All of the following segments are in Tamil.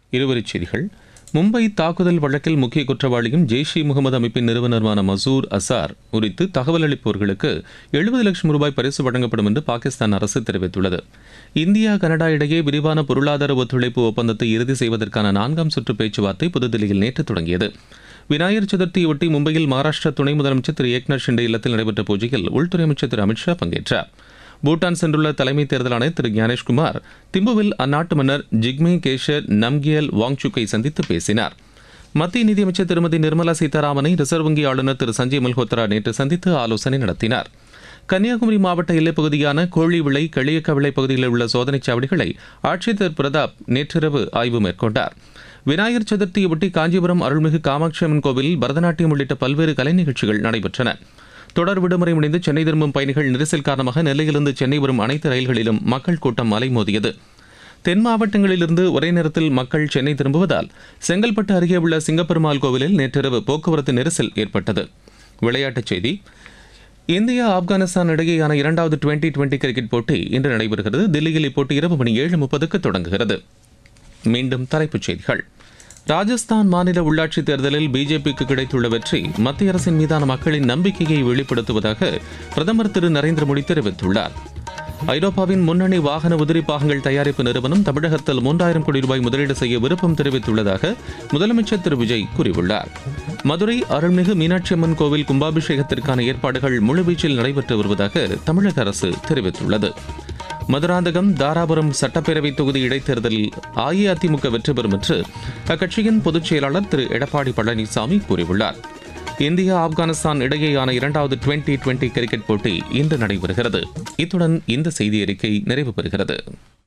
இருவரிச் செய்திகள் மும்பை தாக்குதல் வழக்கில் முக்கிய குற்றவாளியும் ஜெய்ஷ் இ முகமது அமைப்பின் நிறுவனருமான மசூர் அசார் குறித்து தகவல் அளிப்பவர்களுக்கு எழுபது லட்சம் ரூபாய் பரிசு வழங்கப்படும் என்று பாகிஸ்தான் அரசு தெரிவித்துள்ளது இந்தியா கனடா இடையே விரிவான பொருளாதார ஒத்துழைப்பு ஒப்பந்தத்தை இறுதி செய்வதற்கான நான்காம் சுற்று பேச்சுவார்த்தை புதுதில்லியில் நேற்று தொடங்கியது விநாயகர் சதுர்த்தியொட்டி மும்பையில் மகாராஷ்டிரா துணை முதலமைச்சர் திரு ஏக்நாத் ஷிண்டே இல்லத்தில் நடைபெற்ற பூஜையில் உள்துறை அமைச்சர் திரு அமித்ஷா பங்கேற்றார் பூட்டான் சென்றுள்ள தலைமை தேர்தல் ஆணையர் திரு ஞானேஷ்குமார் திம்புவில் அந்நாட்டு மன்னர் ஜிக்மே கேஷர் நம்கியல் வாங்சுக்கை சந்தித்து பேசினார் மத்திய நிதியமைச்சர் திருமதி நிர்மலா சீதாராமனை ரிசர்வ் வங்கி ஆளுநர் திரு சஞ்சய் மல்ஹோத்ரா நேற்று சந்தித்து ஆலோசனை நடத்தினார் கன்னியாகுமரி மாவட்ட எல்லைப் பகுதியான கோழிவிளை களியக்கவிளை பகுதிகளில் உள்ள சோதனைச் சாவடிகளை ஆட்சியர் பிரதாப் நேற்றிரவு ஆய்வு மேற்கொண்டார் விநாயகர் சதுர்த்தியொட்டி காஞ்சிபுரம் அருள்மிகு காமாட்சி அம்மன் கோவிலில் பரதநாட்டியம் உள்ளிட்ட பல்வேறு கலை நிகழ்ச்சிகள் நடைபெற்றன தொடர் விடுமுறை முடிந்து சென்னை திரும்பும் பயணிகள் நெரிசல் காரணமாக நெல்லையிலிருந்து சென்னை வரும் அனைத்து ரயில்களிலும் மக்கள் கூட்டம் அலைமோதியது தென் மாவட்டங்களிலிருந்து ஒரே நேரத்தில் மக்கள் சென்னை திரும்புவதால் செங்கல்பட்டு அருகே உள்ள சிங்கப்பெருமாள் கோவிலில் நேற்றிரவு போக்குவரத்து நெரிசல் ஏற்பட்டது விளையாட்டுச் செய்தி இந்தியா ஆப்கானிஸ்தான் இடையேயான இரண்டாவது டுவெண்டி டுவெண்டி கிரிக்கெட் போட்டி இன்று நடைபெறுகிறது தில்லியில் இப்போட்டி இரவு மணி ஏழு முப்பதுக்கு தொடங்குகிறது மீண்டும் தலைப்புச் செய்திகள் ராஜஸ்தான் மாநில உள்ளாட்சித் தேர்தலில் பிஜேபிக்கு கிடைத்துள்ள வெற்றி மத்திய அரசின் மீதான மக்களின் நம்பிக்கையை வெளிப்படுத்துவதாக பிரதமர் திரு நரேந்திர மோடி தெரிவித்துள்ளார் ஐரோப்பாவின் முன்னணி வாகன உதிரி பாகங்கள் தயாரிப்பு நிறுவனம் தமிழகத்தில் மூன்றாயிரம் கோடி ரூபாய் முதலீடு செய்ய விருப்பம் தெரிவித்துள்ளதாக முதலமைச்சர் திரு விஜய் கூறியுள்ளார் மதுரை அருள்மிகு மீனாட்சி அம்மன் கோவில் கும்பாபிஷேகத்திற்கான ஏற்பாடுகள் முழுவீச்சில் நடைபெற்று வருவதாக தமிழக அரசு தெரிவித்துள்ளது மதுராந்தகம் தாராபுரம் சட்டப்பேரவை தொகுதி இடைத்தேர்தலில் அஇஅதிமுக வெற்றி பெறும் என்று அக்கட்சியின் பொதுச் செயலாளர் திரு எடப்பாடி பழனிசாமி கூறியுள்ளார் இந்தியா ஆப்கானிஸ்தான் இடையேயான இரண்டாவது டுவெண்டி டுவெண்டி கிரிக்கெட் போட்டி இன்று நடைபெறுகிறது இத்துடன் இந்த செய்தி அறிக்கை நிறைவு பெறுகிறது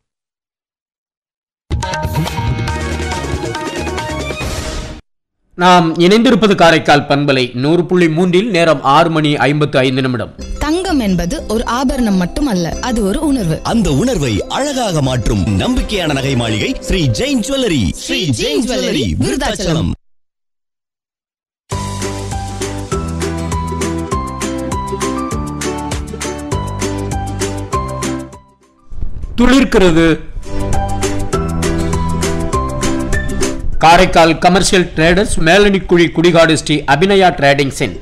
நாம் இணைந்திருப்பது காரைக்கால் பண்பலை நூறு புள்ளி மூன்றில் நேரம் ஆறு மணி ஐம்பத்து ஐந்து நிமிடம் தங்கம் என்பது ஒரு ஆபரணம் மட்டுமல்ல அது ஒரு உணர்வு அந்த உணர்வை அழகாக மாற்றும் நம்பிக்கையான நகை மாளிகை ஸ்ரீ ஜெயின் ஜுவல்லரி ஸ்ரீ ஜெயின் ஜுவல்லரி விருதாச்சலம் துளிர்க்கிறது காரைக்கால் கமர்ஷியல் ட்ரேடர்ஸ் மேலனிக்குழி குடிகாடு ஸ்ரீ அபிநயா ட்ரேடிங்ஸின்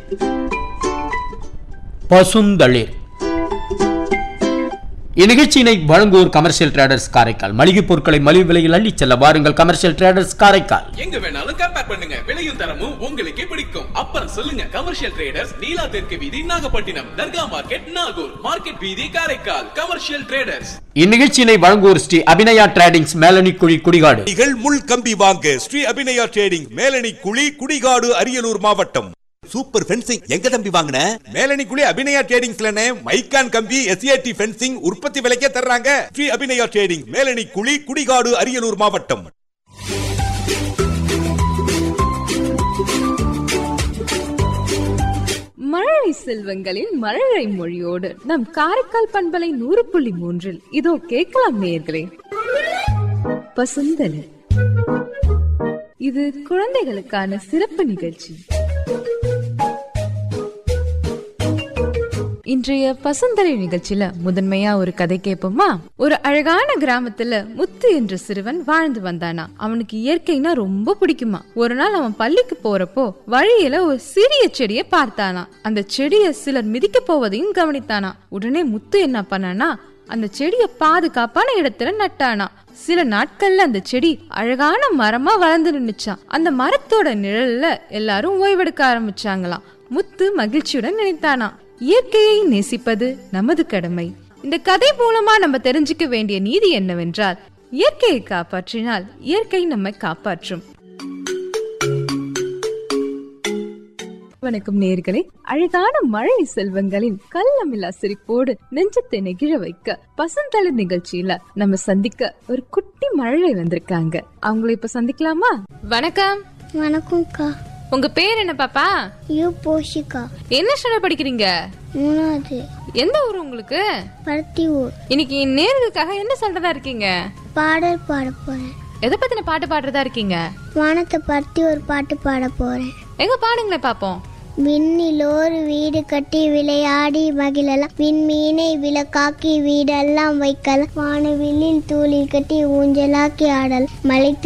பசுந்தளிர் இந்நிகழ்ச்சியினை வழங்குவோர் கமர்ஷியல் ட்ரேடர்ஸ் காரைக்கால் மளிகை பொருட்களை மலிவு விலையில் அள்ளிச் செல்ல வாருங்கள் கமர்ஷியல் ட்ரேடர்ஸ் காரைக்கால் எங்க வேணாலும் கம்பேர் பண்ணுங்க விலையும் தரமும் உங்களுக்கே பிடிக்கும் அப்புறம் சொல்லுங்க கமர்ஷியல் ட்ரேடர்ஸ் நீலா தெற்கு வீதி நாகப்பட்டினம் தர்கா மார்க்கெட் நாகூர் மார்க்கெட் வீதி காரைக்கால் கமர்ஷியல் ட்ரேடர்ஸ் இந்நிகழ்ச்சியினை வழங்குவோர் ஸ்ரீ அபிநயா ட்ரேடிங்ஸ் மேலனிக்குழி குடிகாடு நீங்கள் முள் கம்பி வாங்க ஸ்ரீ அபிநயா ட்ரேடிங் மேலணி குழி குடிகாடு அரியலூர் மாவட்டம் சூப்பர் ஃபென்சிங் எங்க தம்பி வாங்கின மேலணி குழி அபிநயா ட்ரேடிங்ஸ்லனே மைக்கான் கம்பி எஸ்ஏடி ஃபென்சிங் உற்பத்தி விலைக்கே தர்றாங்க ஸ்ரீ அபிநயா ட்ரேடிங் மேலணி குழி குடிகாடு அரியலூர் மாவட்டம் மழலை செல்வங்களின் மழலை மொழியோடு நம் காரைக்கால் பண்பலை நூறு புள்ளி மூன்றில் இதோ கேட்கலாம் நேயர்களே பசுந்தலி இது குழந்தைகளுக்கான சிறப்பு நிகழ்ச்சி இன்றைய பசுந்தலை நிகழ்ச்சியில முதன்மையா ஒரு கதை கேட்போமா ஒரு அழகான கிராமத்துல முத்து என்ற சிறுவன் வாழ்ந்து வந்தானா அவனுக்கு இயற்கைனா ரொம்ப பிடிக்குமா ஒரு நாள் அவன் பள்ளிக்கு போறப்போ வழியில ஒரு சிறிய செடியை பார்த்தானா அந்த செடியை சிலர் மிதிக்க போவதையும் கவனித்தானா உடனே முத்து என்ன பண்ணானா அந்த செடியை பாதுகாப்பான இடத்துல நட்டானா சில நாட்கள்ல அந்த செடி அழகான மரமா வளர்ந்து நின்னுச்சான் அந்த மரத்தோட நிழல்ல எல்லாரும் ஓய்வெடுக்க ஆரம்பிச்சாங்களாம் முத்து மகிழ்ச்சியுடன் நினைத்தானா இயற்கையை நேசிப்பது நமது கடமை இந்த கதை மூலமா நம்ம தெரிஞ்சுக்க வேண்டிய நீதி என்னவென்றால் இயற்கையை காப்பாற்றினால் இயற்கை நம்மை காப்பாற்றும் வணக்கம் நேர்களே அழகான மழை செல்வங்களின் கள்ளமில்லா சிரிப்போடு நெஞ்சத்தை நெகிழ வைக்க பசந்தளிர் நிகழ்ச்சியில நம்ம சந்திக்க ஒரு குட்டி மழலை வந்திருக்காங்க அவங்கள இப்ப சந்திக்கலாமா வணக்கம் வணக்கம்க்கா உங்க பேர் என்ன பாப்பா யூ போஷிகா என்ன ஸ்டாண்டர்ட் படிக்கிறீங்க மூணாவது எந்த ஊர் உங்களுக்கு பருத்தி ஊர் இன்னைக்கு நேர்களுக்காக என்ன சொல்றதா இருக்கீங்க பாடல் பாட போறேன் எதை பத்தின பாட்டு பாடுறதா இருக்கீங்க வானத்தை பருத்தி ஒரு பாட்டு பாட போறேன் எங்க பாடுங்களேன் பாப்போம் விண்ணில் ஒரு வீடு கட்டி விளையாடி மகிழலாம் விண்மீனை விளக்காக்கி வீடெல்லாம் வைக்கலாம் வானவில்லில் தூளில் கட்டி ஊஞ்சலாக்கி ஆடல் மலை